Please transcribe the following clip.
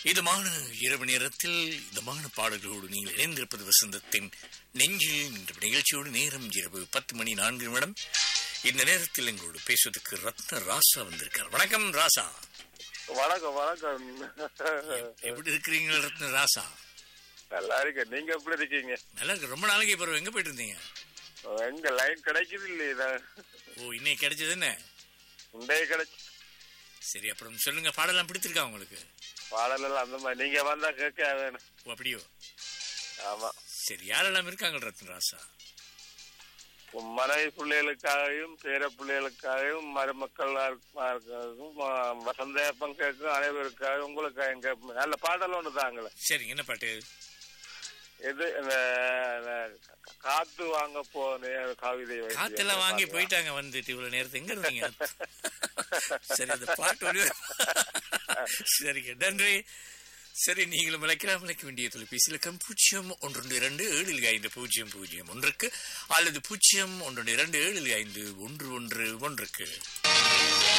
இதமான இரவு நேரத்தில் இதமான பாடல்களோடு நீங்கள் இணைந்திருப்பது வசந்தத்தின் நெஞ்சில் என்ற நிகழ்ச்சியோடு நேரம் இரவு பத்து மணி நான்கு நிமிடம் இந்த நேரத்தில் எங்களோடு பேசுவதற்கு ரத்ன ராசா வந்திருக்கார் வணக்கம் ராசா வணக்கம் வணக்கம் எப்படி இருக்கிறீங்க ரத்ன ராசா நல்லா இருக்க நீங்க எப்படி இருக்கீங்க நல்லா இருக்கு ரொம்ப நாளைக்கு பிறகு எங்க போயிட்டு இருந்தீங்க எங்க லைன் கிடைக்குது இல்லையா ஓ இன்னைக்கு கிடைச்சது என்ன உண்டே கிடைச்சு சரி அப்புறம் சொல்லுங்க பாடலாம் பிடித்திருக்கா உங்களுக்கு பாடல் எல்லாம் அந்த மாதிரி நீங்க வந்தா கேட்க வேணும் ஓ அப்படியோ ஆமா சரி யாரெல்லாம் இருக்காங்க ரத்ன ராசா உன் மனைவி பிள்ளைகளுக்காகவும் பேர பிள்ளைகளுக்காகவும் மருமக்களுக்கும் வசந்தேப்பம் கேட்கும் அனைவருக்காகவும் உங்களுக்கு எங்க நல்ல பாடல் ஒண்ணு தாங்களே சரிங்க என்ன பாட்டு எது இந்த இந்த காத்து வாங்க போன கவிதை வைத்து காத்தெல்லாம் வாங்கி போயிட்டாங்க வந்துட்டு இவ்வளவு நேரத்துக்கு எங்க இருந்தீங்க சரி அந்த பாட்டு ஒண்ணு சரிங்க நன்றி சரி நீங்களும் அழைக்கலாம் அழைக்க வேண்டிய தொலைபேசி இலக்கம் பூஜ்ஜியம் ஒன்று இரண்டு ஏழில் ஐந்து பூஜ்ஜியம் பூஜ்ஜியம் ஒன்றுக்கு அல்லது பூஜ்ஜியம் ஒன்று இரண்டு ஏழில் ஐந்து ஒன்று ஒன்று ஒன்றுக்கு